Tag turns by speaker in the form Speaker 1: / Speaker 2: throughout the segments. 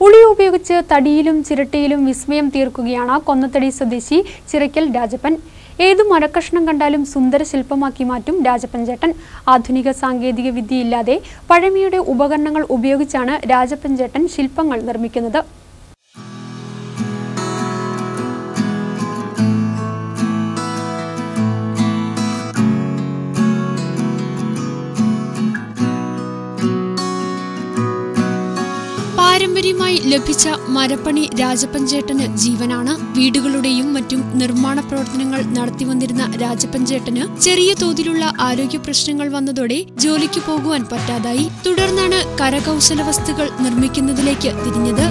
Speaker 1: ഉളി ഉപയോഗിച്ച് തടിയിലും ചിരട്ടയിലും വിസ്മയം തീർക്കുകയാണ് കൊന്നത്തടി സ്വദേശി ചിറയ്ക്കൽ രാജപ്പൻ ഏതു മരക്കഷ്ണം കണ്ടാലും സുന്ദര ശില്പമാക്കി മാറ്റും രാജപ്പൻ ചേട്ടൻ ആധുനിക സാങ്കേതിക വിദ്യയില്ലാതെ പഴമയുടെ ഉപകരണങ്ങൾ ഉപയോഗിച്ചാണ് രാജപ്പൻ ചേട്ടൻ ശില്പങ്ങൾ നിർമ്മിക്കുന്നത് പാരമ്പര്യമായി ലഭിച്ച മരപ്പണി രാജപ്പഞ്ചേട്ടന് ജീവനാണ് വീടുകളുടെയും മറ്റും നിർമ്മാണ പ്രവർത്തനങ്ങൾ നടത്തിവന്നിരുന്ന രാജപ്പഞ്ചേട്ടന് ചെറിയ തോതിലുള്ള ആരോഗ്യ പ്രശ്നങ്ങൾ വന്നതോടെ ജോലിക്ക് പോകുവാൻ പറ്റാതായി തുടർന്നാണ് കരകൗശല വസ്തുക്കൾ നിർമ്മിക്കുന്നതിലേക്ക് തിരിഞ്ഞത്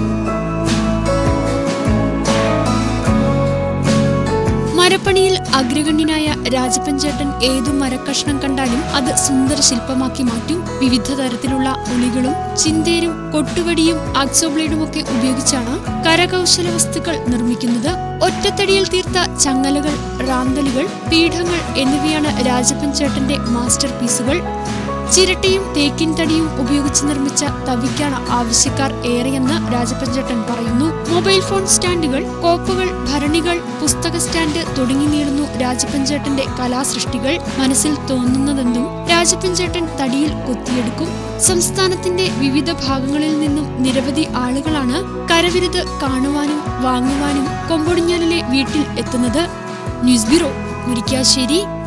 Speaker 1: മരപ്പണിയിൽ അഗ്രഗണ്യനായ രാജപ്പഞ്ചേട്ടൻ ഏതു മരക്കഷ്ണം കണ്ടാലും അത് സുന്ദര ശില്പമാക്കി മാറ്റും വിവിധ തരത്തിലുള്ള ഉളികളും ചിന്തേരും കൊട്ടുവടിയും ആക്സോബ്ലേഡുമൊക്കെ ഉപയോഗിച്ചാണ് കരകൗശല വസ്തുക്കൾ നിർമ്മിക്കുന്നത് ഒറ്റത്തടിയിൽ തീർത്ത ചങ്ങലകൾ റാന്തലുകൾ പീഠങ്ങൾ എന്നിവയാണ് രാജപ്പൻ ചേട്ടന്റെ മാസ്റ്റർ പീസുകൾ ചിരട്ടയും തേക്കിൻ തടിയും ഉപയോഗിച്ച് നിർമ്മിച്ച തവിക്കാണ് ആവശ്യക്കാർ ഏറെയെന്ന് രാജപ്പഞ്ചേട്ടൻ പറയുന്നു മൊബൈൽ ഫോൺ സ്റ്റാൻഡുകൾ കോപ്പുകൾ ഭരണികൾ പുസ്തക സ്റ്റാൻഡ് തുടങ്ങി നീളുന്നു രാജപ്പഞ്ചേട്ടന്റെ കലാസൃഷ്ടികൾ മനസ്സിൽ തോന്നുന്നതെന്തും രാജപ്പഞ്ചേട്ടൻ തടിയിൽ കൊത്തിയെടുക്കും സംസ്ഥാനത്തിന്റെ വിവിധ ഭാഗങ്ങളിൽ നിന്നും നിരവധി ആളുകളാണ് കരവിരുത് കാണുവാനും വാങ്ങുവാനും കൊമ്പൊടിഞ്ഞാലിലെ വീട്ടിൽ എത്തുന്നത് ന്യൂസ് ബ്യൂറോ മുരിക്കാശ്ശേരി